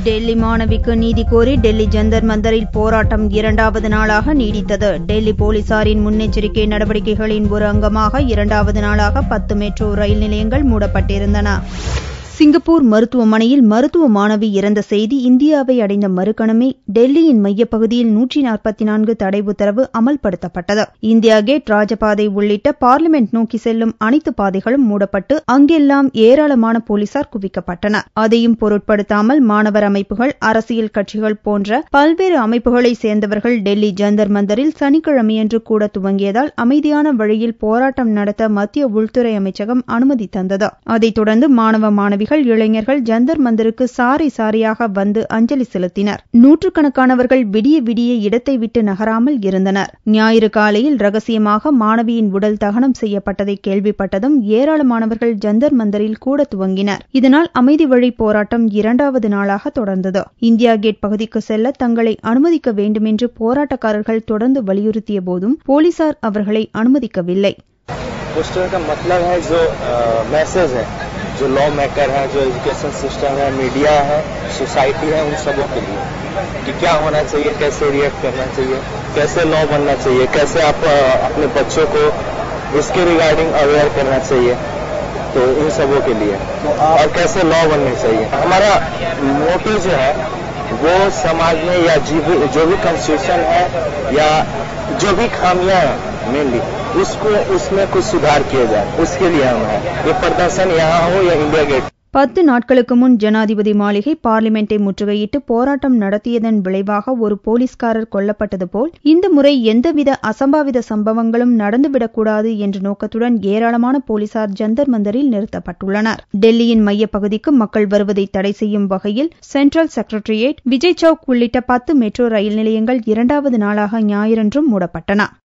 டெல்லி மாணவிக்கு நீதி கோரி டெல்லி ஜந்தர் மந்தரில் போராட்டம் இரண்டாவது நாளாக நீடித்தது டெல்லி போலீசாரின் முன்னெச்சரிக்கை நடவடிக்கைகளின் ஒரு அங்கமாக இரண்டாவது நாளாக பத்து மெட்ரோ ரயில் நிலையங்கள் மூடப்பட்டிருந்தன சிங்கப்பூர் மருத்துவமனையில் மருத்துவ மாணவி இறந்த செய்தி இந்தியாவை அடைந்த மறுகணமே டெல்லியின் மையப்பகுதியில் நூற்றி நாற்பத்தி நான்கு தடை உத்தரவு அமல்படுத்தப்பட்டது இந்தியா கேட் ராஜபாதை உள்ளிட்ட பார்லிமெண்ட் நோக்கி செல்லும் அனைத்து பாதைகளும் மூடப்பட்டு அங்கெல்லாம் ஏராளமான போலீசார் குவிக்கப்பட்டனர் அதையும் பொருட்படுத்தாமல் மாணவர் அமைப்புகள் அரசியல் கட்சிகள் போன்ற பல்வேறு அமைப்புகளைச் சேர்ந்தவர்கள் டெல்லி ஜந்தர் மந்தரில் சனிக்கிழமையன்று கூட துவங்கியதால் அமைதியான வழியில் போராட்டம் நடத்த மத்திய உள்துறை அமைச்சகம் அனுமதி தந்தது அதைத் தொடர்ந்து மாணவ மாணவிகள் இளைஞர்கள் ஜந்தர் மந்தருக்கு சாரி சாரியாக வந்து அஞ்சலி செலுத்தினர் நூற்றுக்கணக்கானவர்கள் விடிய விடிய இடத்தை விட்டு நகராமல் இருந்தனர் ஞாயிறு காலையில் ரகசியமாக மாணவியின் உடல் தகனம் செய்யப்பட்டதை கேள்விப்பட்டதும் ஏராளமானவர்கள் ஜந்தர் மந்தரில் கூட துவங்கினர் இதனால் அமைதி வழி போராட்டம் இரண்டாவது நாளாக தொடர்ந்தது இந்தியா கேட் பகுதிக்கு செல்ல தங்களை அனுமதிக்க வேண்டுமென்று போராட்டக்காரர்கள் தொடர்ந்து வலியுறுத்திய போதும் போலீசார் அவர்களை அனுமதிக்கவில்லை पोस्टर का मतलब है जो मैसेज है जो लॉ मेकर है जो एजुकेशन सिस्टम है मीडिया है सोसाइटी है उन सबों के लिए कि क्या होना चाहिए कैसे रिएक्ट करना चाहिए कैसे लॉ बनना चाहिए कैसे आप अ, अपने बच्चों को इसके रिगार्डिंग अवेयर करना चाहिए तो इन सबों के लिए और कैसे लॉ बनने चाहिए हमारा मोटिव जो है वो समाज में या जी भी- जो भी कॉन्स्टिट्यूशन है या जो भी खामियां हैं मेनली उसको उसमें कुछ सुधार किया जाए उसके लिए हम हैं ये प्रदर्शन यहाँ हो या इंडिया गेट பத்து நாட்களுக்கு முன் ஜனாதிபதி மாளிகை பார்லிமெண்டை முற்றுகையிட்டு போராட்டம் நடத்தியதன் விளைவாக ஒரு போலீஸ்காரர் கொல்லப்பட்டது போல் இந்த முறை எந்தவித அசம்பாவித சம்பவங்களும் நடந்துவிடக்கூடாது என்ற நோக்கத்துடன் ஏராளமான போலீசார் ஜந்தர் மந்தரில் நிறுத்தப்பட்டுள்ளனர் டெல்லியின் மையப்பகுதிக்கு மக்கள் வருவதை தடை செய்யும் வகையில் சென்ட்ரல் செக்ரட்டரியேட் விஜய் சவுக் உள்ளிட்ட பத்து மெட்ரோ ரயில் நிலையங்கள் இரண்டாவது நாளாக ஞாயிறன்றும் மூடப்பட்டன